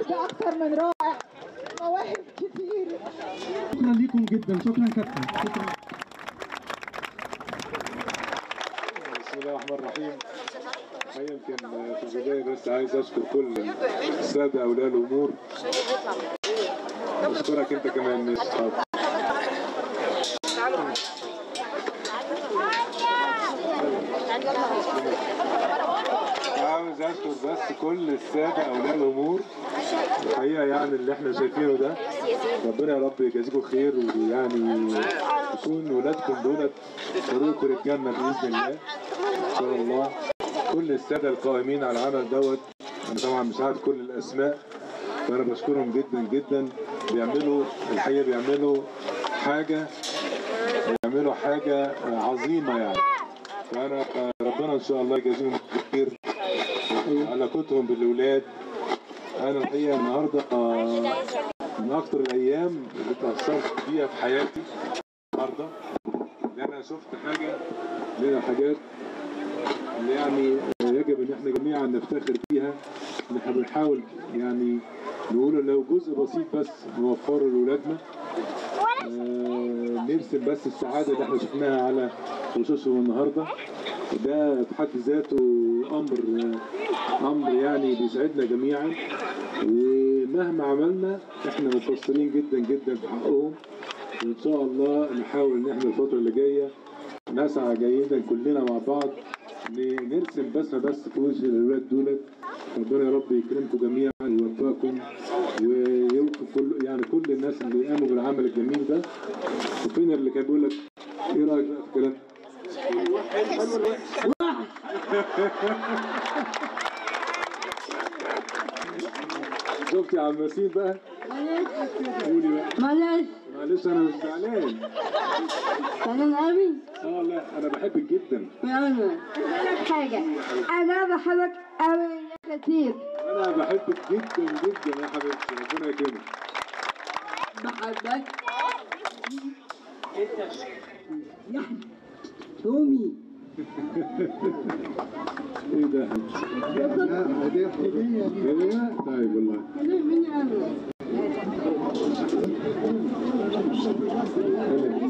جهد اكثر من رائع مواهب كتير شكرا لكم جدا شكرا كابتن شكرا بسم الله الرحمن الرحيم الحقيقة يمكن في البداية بس عايز أشكر كل السادة أولياء الأمور أشكرك أنت كمان مش عاوز أشكر بس كل السادة أولياء الأمور الحقيقة يعني اللي احنا شايفينه ده ربنا يا رب يجازيكم خير ويعني يكون ولادكم دولت طريقكم للجنة بإذن الله إن شاء الله كل السادة القائمين على العمل دوت أنا طبعا مش عارف كل الأسماء فأنا بشكرهم جدا جدا بيعملوا الحقيقة بيعملوا حاجة بيعملوا حاجة عظيمة يعني فأنا ربنا إن شاء الله يجازيهم خير علاقتهم بالأولاد أنا الحقيقة النهاردة آه، من أكتر الأيام اللي اتأثرت بيها في حياتي النهاردة لأن أنا شفت حاجة من الحاجات اللي يعني يجب ان احنا جميعا نفتخر فيها ان احنا بنحاول يعني نقول لو جزء بسيط بس نوفره لاولادنا آه، نرسم بس السعاده اللي احنا شفناها على وشوشهم النهارده ده في حد ذاته امر آه، امر يعني بيسعدنا جميعا ومهما عملنا احنا مقصرين جدا جدا في حقهم وان شاء الله نحاول ان احنا الفتره اللي جايه نسعى جيدا كلنا مع بعض ن- نرسم بسمه بس في وجه الاولاد دولت ربنا يا رب يكرمكم جميعا ويوفقكم ويوفق كل يعني كل الناس اللي قاموا بالعمل الجميل ده وفين اللي كان بيقول لك ايه رايك بقى في الكلام؟ شفت يا عم ياسين بقى؟ قولي بقى معلش معلش انا مش زعلان فنان قوي اه لا انا بحبك جدا وانا لك حاجة انا بحبك قوي كتير انا بحبك جدا جدا يا حبيبتي ربنا يكرمك بحبك تومي ايه ده يا حبيبتي؟ هدية طيب والله مني انا حلو.